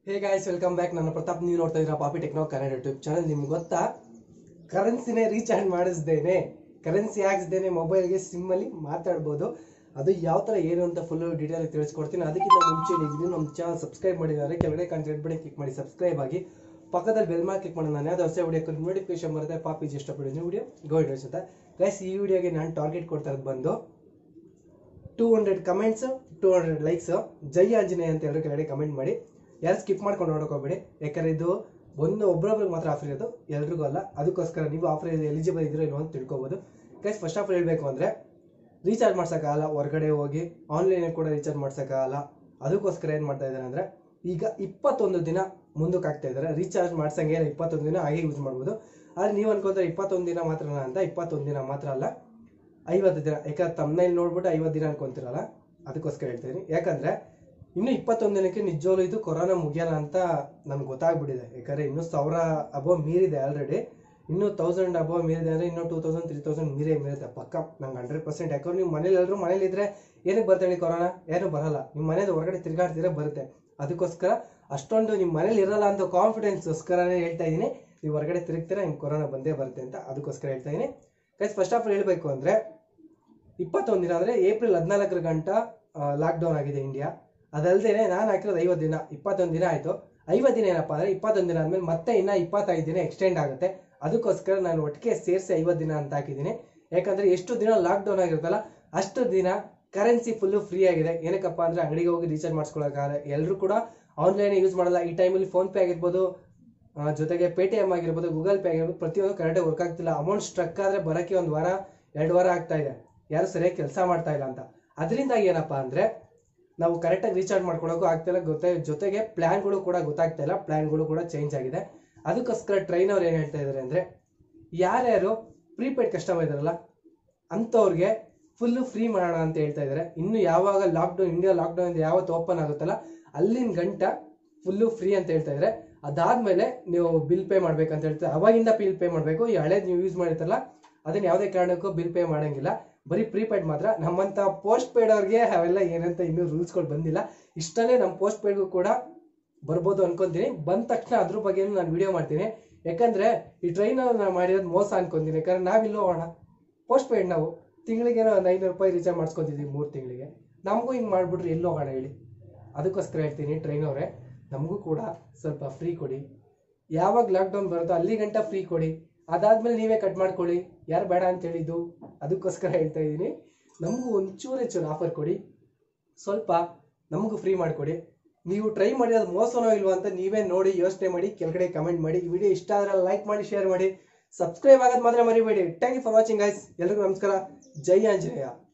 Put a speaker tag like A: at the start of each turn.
A: hey guys welcome back ನನ್ನ ಪ್ರತಾಪ್ ನೀವು ನೋಡ್ತಾ ಇದ್ದೀರಾ ಪಾಪಿ ಟೆಕ್ನೋ ಕನ್ನಡ ಯೂಟ್ಯೂಬ್ ಚಾನಲ್ ನಿಮ್ಗೆ ಗೊತ್ತಾ ಕರೆನ್ಸಿನೇ ರೀಚಾರ್ಜ್ ಮಾಡಿಸ್ದೇನೆ ಕರೆನ್ಸಿ ಹಾಕ್ಸ್ದೇನೆ ಮೊಬೈಲ್ಗೆ ಸಿಮ್ಮಲ್ಲಿ ಮಾತಾಡ್ಬೋದು ಅದು ಯಾವ ಥರ ಏನು ಅಂತ ಫುಲ್ ಡೀಟೇಲ್ ತಿಳಿಸ್ಕೊಡ್ತೀನಿ ಅದಕ್ಕಿಂತ ಮುಂಚೆ ನೀವು ನಮ್ಮ ಚಾನಲ್ ಸಬ್ಸ್ಕ್ರೈಬ್ ಮಾಡಿದ್ದಾರೆ ಕೆಳಗಡೆ ಕಾಣ್ತಾ ಬಳಿ ಕ್ಲಿಕ್ ಮಾಡಿ ಸಬ್ಸ್ಕ್ರೈಬ್ ಆಗಿ ಪಕ್ಕದಲ್ಲಿ ಬೆಲ್ ಮಾಡಿ ಕ್ಲಿಕ್ ಮಾಡಿ ನಾನು ಯಾವ್ದು ಹೊಸ ವಿಡಿಯೋ ನೋಟಿಫಿಕೇಶನ್ ಬರುತ್ತೆ ಪಾಪಿ ಇಷ್ಟಪಡಿದ್ದೀನಿ ವಿಡಿಯೋ ಗೋ ಇಡೋಸ್ ಅಂತ ಗೈಸ್ ಈ ವಿಡಿಯೋಗೆ ನಾನು ಟಾರ್ಗೆಟ್ ಕೊಡ್ತಾ ಇರೋದು ಬಂದು two hundred comments two hundred likes ಜೈ ಆಂಜನೇಯ ಅಂತ ಎಲ್ಲರೂ ಕೆಳಗಡೆ ಕಮೆಂಟ್ ಮಾಡಿ ಯಾರು ಸ್ಕಿಪ್ ಮಾಡ್ಕೊಂಡು ನೋಡೋಕೆ ಹೋಗ್ಬೇಡಿ ಯಾಕಂದ್ರೆ ಇದು ಒಂದು ಒಬ್ಬರೊಬ್ರಿಗೆ ಮಾತ್ರ ಆಫರ್ ಇರೋದು ಎಲ್ರಿಗೂ ಅಲ್ಲ ಅದಕ್ಕೋಸ್ಕರ ನೀವು ಆಫರ್ ಎಲಿಜಿಬಲ್ ಇದ್ರೋ ಇಲ್ವೋ ಅಂತ ತಿಳ್ಕೊಬೋದು ಗೈಸ್ ಫಸ್ಟ್ ಆಫ್ ಆಲ್ ಹೇಳಬೇಕು ಅಂದರೆ ರೀಚಾರ್ಜ್ ಮಾಡ್ಸೋಕ್ಕಾಗಲ್ಲ ಹೊರಗಡೆ ಹೋಗಿ ಆನ್ಲೈನ್ ಕೂಡ ರೀಚಾರ್ಜ್ ಮಾಡ್ಸೋಕ್ಕಾಗಲ್ಲ ಅದಕ್ಕೋಸ್ಕರ ಏನು ಮಾಡ್ತಾ ಇದ್ದಾರೆ ಅಂದರೆ ಈಗ ಇಪ್ಪತ್ತೊಂದು ದಿನ ಮುಂದಕ್ಕೆ ಆಗ್ತಾ ಇದ್ದಾರೆ ರೀಚಾರ್ಜ್ ಮಾಡ್ಸಂಗೆ ಇಪ್ಪತ್ತೊಂದು ದಿನ ಹಾಗೆ ಯೂಸ್ ಮಾಡ್ಬೋದು ಆದರೆ ನೀವು ಅನ್ಕೊಂತಾರೆ ಇಪ್ಪತ್ತೊಂದು ದಿನ ಮಾತ್ರನ ಅಂತ ಇಪ್ಪತ್ತೊಂದು ದಿನ ಮಾತ್ರ ಅಲ್ಲ ಐವತ್ತು ದಿನ ಯಾಕಂದ್ರೆ ತಮ್ಮನೇಲಿ ನೋಡ್ಬಿಟ್ಟು ಐವತ್ತು ದಿನ ಅನ್ಕೊಂತಿರಲ್ಲ ಅದಕ್ಕೋಸ್ಕರ ಹೇಳ್ತೀನಿ ಯಾಕಂದ್ರೆ ಇನ್ನು ಇಪ್ಪತ್ತೊಂದು ದಿನಕ್ಕೆ ನಿಜವಾಗ್ಲೂ ಇದು ಕೊರೋನಾ ಮುಗಿಯೋಣ ಅಂತ ನಮ್ಗೆ ಗೊತ್ತಾಗ್ಬಿಟ್ಟಿದೆ ಯಾಕಂದ್ರೆ ಇನ್ನು ಸಾವಿರ ಅಬೋ ಮೀರಿದೆ ಆಲ್ರೆಡಿ ಇನ್ನು ತೌಸಂಡ್ ಅಬೋ ಮೀರಿದೆ ಅಂದ್ರೆ ಇನ್ನು ಟೂ ತೌಸಂಡ್ ತ್ರೀ ತೌಸಂಡ್ ಮೀರೇ ಮೀರುತ್ತೆ ಪಕ್ಕ ನಂಗೆ ಹಂಡ್ರೆಡ್ ಪರ್ಸೆಂಟ್ ಯಾಕಂದ್ರೆ ನೀವು ಮನೇಲಿ ಎಲ್ಲರೂ ಮನೇಲಿ ಇದ್ರೆ ಏನಕ್ಕೆ ಬರ್ತಾ ಹೇಳಿ ಕೊರೋನಾ ಏನು ಬರಲ್ಲ ನಿಮ್ಮ ಮನೇಲಿ ಹೊರಗಡೆ ತಿರ್ಗಾಡ್ತಿದ್ರೆ ಬರುತ್ತೆ ಅದಕ್ಕೋಸ್ಕರ ಅಷ್ಟೊಂದು ನಿಮ್ಮ ಮನೇಲಿ ಇರಲ್ಲ ಅಂತ ಕಾನ್ಫಿಡೆನ್ಸ್ಗೋಸ್ಕರನೇ ಹೇಳ್ತಾ ಇದ್ದೀನಿ ನೀವು ಹೊರಗಡೆ ತಿರುಗ್ತೀರಾ ನಿಮ್ಗೆ ಕೊರೋನಾ ಬಂದೇ ಬರುತ್ತೆ ಅಂತ ಅದಕ್ಕೋಸ್ಕರ ಹೇಳ್ತಾ ಇದ್ದೀನಿ ಗೈಸ್ ಫಸ್ಟ್ ಆಫ್ ಆಲ್ ಹೇಳಬೇಕು ಅಂದರೆ ಇಪ್ಪತ್ತೊಂದು ದಿನ ಅಂದರೆ ಏಪ್ರಿಲ್ ಹದಿನಾಲ್ಕರ ಗಂಟ ಲಾಕ್ಡೌನ್ ಆಗಿದೆ ಇಂಡಿಯಾ ಅದಲ್ಲದೆ ನಾನು ಹಾಕಿರೋದು ಐವತ್ತು ದಿನ ಇಪ್ಪತ್ತೊಂದು ದಿನ ಆಯಿತು ಐವತ್ತು ದಿನ ಏನಪ್ಪ ಅಂದರೆ ಇಪ್ಪತ್ತೊಂದು ದಿನ ಆದಮೇಲೆ ಮತ್ತೆ ಇನ್ನು ಇಪ್ಪತ್ತೈದು ದಿನ ಎಕ್ಸ್ಟೆಂಡ್ ಆಗುತ್ತೆ ಅದಕ್ಕೋಸ್ಕರ ನಾನು ಒಟ್ಟಿಗೆ ಸೇರಿಸಿ ಐವತ್ತು ದಿನ ಅಂತ ಹಾಕಿದ್ದೀನಿ ಯಾಕಂದರೆ ಎಷ್ಟು ದಿನ ಲಾಕ್ಡೌನ್ ಆಗಿರುತ್ತಲ್ಲ ಅಷ್ಟು ದಿನ ಕರೆನ್ಸಿ ಫುಲ್ಲು ಫ್ರೀ ಆಗಿದೆ ಏನಕ್ಕಪ್ಪ ಅಂದರೆ ಅಂಗಡಿಗೆ ಹೋಗಿ ರೀಚಾರ್ಜ್ ಮಾಡಿಸ್ಕೊಳ್ಳೋಕ್ಕಾಗಲ್ಲ ಎಲ್ಲರೂ ಕೂಡ ಆನ್ಲೈನ್ ಯೂಸ್ ಮಾಡಲ್ಲ ಈ ಟೈಮಲ್ಲಿ ಫೋನ್ಪೇ ಆಗಿರ್ಬೋದು ಆ, ಜೊತೆಗೆ ಪೇ ಟಿ ಎಮ್ ಆಗಿರ್ಬೋದು ಗೂಗಲ್ ಪೇ ಆಗಿರ್ಬೋದು ಪ್ರತಿಯೊಂದು ಕರೆಕ್ಟಾಗಿ ವರ್ಕ್ ಆಗ್ತಿಲ್ಲ ಅಮೌಂಟ್ ಸ್ಟ್ರಕ್ ಆದರೆ ಬರೋಕ್ಕೆ ಒಂದು ವಾರ ಎರಡು ವಾರ ಆಗ್ತಾ ಇದೆ ಯಾರು ಸರಿಯಾಗಿ ಕೆಲಸ ಮಾಡ್ತಾ ಇಲ್ಲ ಅಂತ ಅದರಿಂದಾಗಿ ಏನಪ್ಪ ಅಂದರೆ ನಾವು ಕರೆಕ್ಟಾಗಿ ರೀಚಾರ್ಜ್ ಮಾಡ್ಕೊಳಕ್ಕೂ ಆಗ್ತಿಲ್ಲ ಗೊತ್ತೇ ಜೊತೆಗೆ ಪ್ಲ್ಯಾನ್ಗಳು ಕೂಡ ಗೊತ್ತಾಗ್ತಾ ಇಲ್ಲ ಪ್ಲ್ಯಾನ್ಗಳು ಕೂಡ ಚೇಂಜ್ ಆಗಿದೆ ಅದಕ್ಕೋಸ್ಕರ ಟ್ರೈನ್ ಅವ್ರು ಏನು ಹೇಳ್ತಾ ಇದ್ದಾರೆ ಅಂದರೆ ಯಾರ್ಯಾರು ಪ್ರೀಪೇಡ್ ಕಸ್ಟಮರ್ ಇದಾರಲ್ಲ ಅಂಥವ್ರಿಗೆ ಫುಲ್ಲು ಫ್ರೀ ಮಾಡೋಣ ಅಂತ ಹೇಳ್ತಾ ಇದ್ದಾರೆ ಇನ್ನು ಯಾವಾಗ ಲಾಕ್ಡೌನ್ ಇಂಡಿಯಾ ಲಾಕ್ಡೌನ್ ಯಾವತ್ತು ಓಪನ್ ಆಗುತ್ತಲ್ಲ ಅಲ್ಲಿನ ಗಂಟ ಫುಲ್ಲು ಫ್ರೀ ಅಂತ ಹೇಳ್ತಾ ಇದ್ದಾರೆ ಅದಾದ್ಮೇಲೆ ನೀವು ಬಿಲ್ ಪೇ ಮಾಡ್ಬೇಕಂತ ಹೇಳ್ತಾರೆ ಅವಾಗಿಂದ ಬಿಲ್ ಪೇ ಮಾಡಬೇಕು ಈ ಹಳೇದು ನೀವು ಯೂಸ್ ಮಾಡಿರ್ತಾರಲ್ಲ ಅದನ್ನ ಯಾವುದೇ ಕಾರಣಕ್ಕೂ ಬಿಲ್ ಪೇ ಮಾಡಂಗಿಲ್ಲ ಬರೀ ಪ್ರೀಪೇಡ್ ಮಾತ್ರ ನಮ್ಮಂತ ಪೋಸ್ಟ್ ಪೇಡ್ ಅವ್ರಿಗೆ ಅವೆಲ್ಲ ಏನಂತ ಇನ್ನೂ ರೂಲ್ಸ್ಗಳು ಬಂದಿಲ್ಲ ಇಷ್ಟಲ್ಲೇ ನಮ್ಮ ಪೋಸ್ಟ್ ಪೇಡ್ಗೂ ಕೂಡ ಬರ್ಬೋದು ಅನ್ಕೊಂತೀನಿ ಬಂದ ತಕ್ಷಣ ಅದ್ರ ಬಗ್ಗೆ ನಾನು ವಿಡಿಯೋ ಮಾಡ್ತೀನಿ ಯಾಕಂದ್ರೆ ಈ ಟ್ರೈನ್ ನಾವು ಮಾಡಿರೋದು ಮೋಸ ಅನ್ಕೊಂತೀನಿ ಯಾಕಂದ್ರೆ ನಾವಿಲ್ಲ ಹೋಗೋಣ ಪೋಸ್ಟ್ ಪೇಡ್ ನಾವು ತಿಂಗಳಿಗೇನೋ ಒಂದು ಐನೂರು ರೂಪಾಯಿ ರೀಚಾರ್ಜ್ ಮಾಡಿಸ್ಕೊತಿದ್ದೀವಿ ಮೂರು ತಿಂಗಳಿಗೆ ನಮಗೂ ಹಿಂಗೆ ಮಾಡ್ಬಿಟ್ರೆ ಎಲ್ಲಿ ಹೋಗೋಣ ಹೇಳಿ ಅದಕ್ಕೋಸ್ಕರ ಹೇಳ್ತೀನಿ ಟ್ರೈನ್ ಅವರೇ ನಮಗೂ ಕೂಡ ಸ್ವಲ್ಪ ಫ್ರೀ ಕೊಡಿ ಯಾವಾಗ ಲಾಕ್ಡೌನ್ ಬರುತ್ತೋ ಅಲ್ಲಿ ಗಂಟ ಫ್ರೀ ಕೊಡಿ ಅದಾದ್ಮೇಲೆ ನೀವೇ ಕಟ್ ಮಾಡ್ಕೊಳ್ಳಿ ಯಾರು ಬೇಡ ಅಂತ ಹೇಳಿದ್ದು ಅದಕ್ಕೋಸ್ಕರ ಹೇಳ್ತಾ ಇದ್ದೀನಿ ನಮಗೂ ಒಂಚೂರೇ ಚೂರು ಆಫರ್ ಕೊಡಿ ಸ್ವಲ್ಪ ನಮಗೂ ಫ್ರೀ ಮಾಡಿಕೊಡಿ ನೀವು ಟ್ರೈ ಮಾಡಿರೋದು ಮೋಸನೋ ಇಲ್ವಾ ಅಂತ ನೀವೇ ನೋಡಿ ಯೋಚನೆ ಮಾಡಿ ಕೆಳಗಡೆ ಕಮೆಂಟ್ ಮಾಡಿ ಈ ವಿಡಿಯೋ ಇಷ್ಟ ಆದ್ರೆ ಲೈಕ್ ಮಾಡಿ ಶೇರ್ ಮಾಡಿ ಸಬ್ಸ್ಕ್ರೈಬ್ ಆಗೋದು ಮಾತ್ರ ಮರಿಬೇಡಿ thank you for watching guys ಎಲ್ರಿಗೂ ನಮಸ್ಕಾರ ಜೈ ಆಂಜನೇಯ